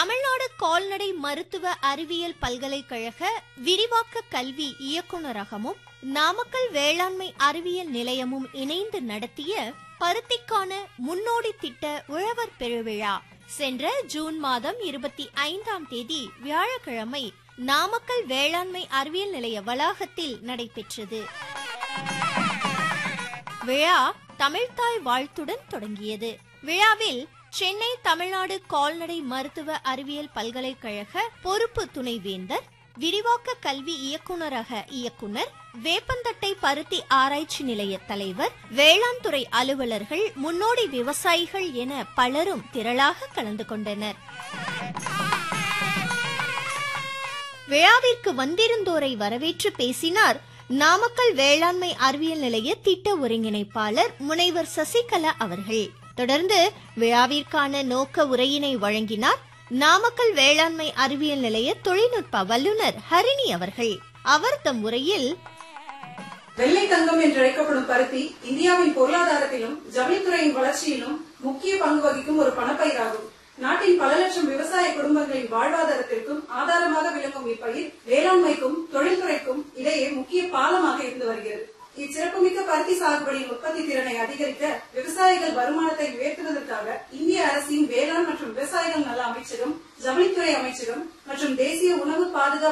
தமிழ்நாடு கால்நடை மருத்துவ அறிவியல் பல்கலைக்கழக விரிவாக்க கல்வி இயக்குநரகமும் நாமக்கல் வேளாண்மை அறிவியல் நிலையமும் இணைந்து நடத்திய பருத்திக்கான முன்னோடி திட்ட உழவர் பெருவிழா சென்ற ஜூன் மாதம் இருபத்தி ஐந்தாம் தேதி வியாழக்கிழமை நாமக்கல் வேளாண்மை அறிவியல் நிலைய வளாகத்தில் நடைபெற்றது விழா தமிழ்த்தாய் வாழ்த்துடன் தொடங்கியது விழாவில் சென்னை தமிழ்நாடு கால்நடை மருத்துவ அறிவியல் பல்கலைக்கழக பொறுப்பு துணைவேந்தர் விரிவாக்க கல்வி இயக்குநரக இயக்குனர் வேப்பந்தட்டை பருத்தி ஆராய்ச்சி நிலைய தலைவர் வேளாண் துறை அலுவலர்கள் முன்னோடி விவசாயிகள் என பலரும் திரளாக கலந்து கொண்டனர் விழாவிற்கு வந்திருந்தோரை வரவேற்று பேசினார் நாமக்கல் வேளாண்மை அறிவியல் நிலைய திட்ட ஒருங்கிணைப்பாளர் முனைவர் சசிகலா அவர்கள் தொடர்ந்து விழாவிற்கான நோக்க உரையினை வழங்கினார் நாமக்கல் வேளாண்மை அறிவியல் நிலைய தொழில்நுட்ப வல்லுநர் ஹரிணி அவர்கள் அவர் தம் உரையில் வெள்ளை தங்கம் என்று அழைக்கப்படும் பருத்தி இந்தியாவின் பொருளாதாரத்திலும் ஜவுளித்துறையின் வளர்ச்சியிலும் முக்கிய பங்கு வகிக்கும் ஒரு பணப்பயிராகும் நாட்டின் பல லட்சம் விவசாய குடும்பங்களின் வாழ்வாதாரத்திற்கும் ஆதாரமாக விளங்கும் இப்பயிர் வேளாண்மைக்கும் தொழில்துறைக்கும் இடையே முக்கிய பாலமாக இருந்து வருகிறது இச்சிறப்புமிக்க பருத்தி சாகுபடியின் உற்பத்தி திறனை அதிகரிக்க விவசாயிகள் வருமானத்தை உயர்த்துவதற்காக இந்திய அரசின் வேளாண் மற்றும் விவசாயிகள் நல அமைச்சகம் ஜவுளித்துறை அமைச்சகம் மற்றும் தேசிய உணவு பாதுகாப்பு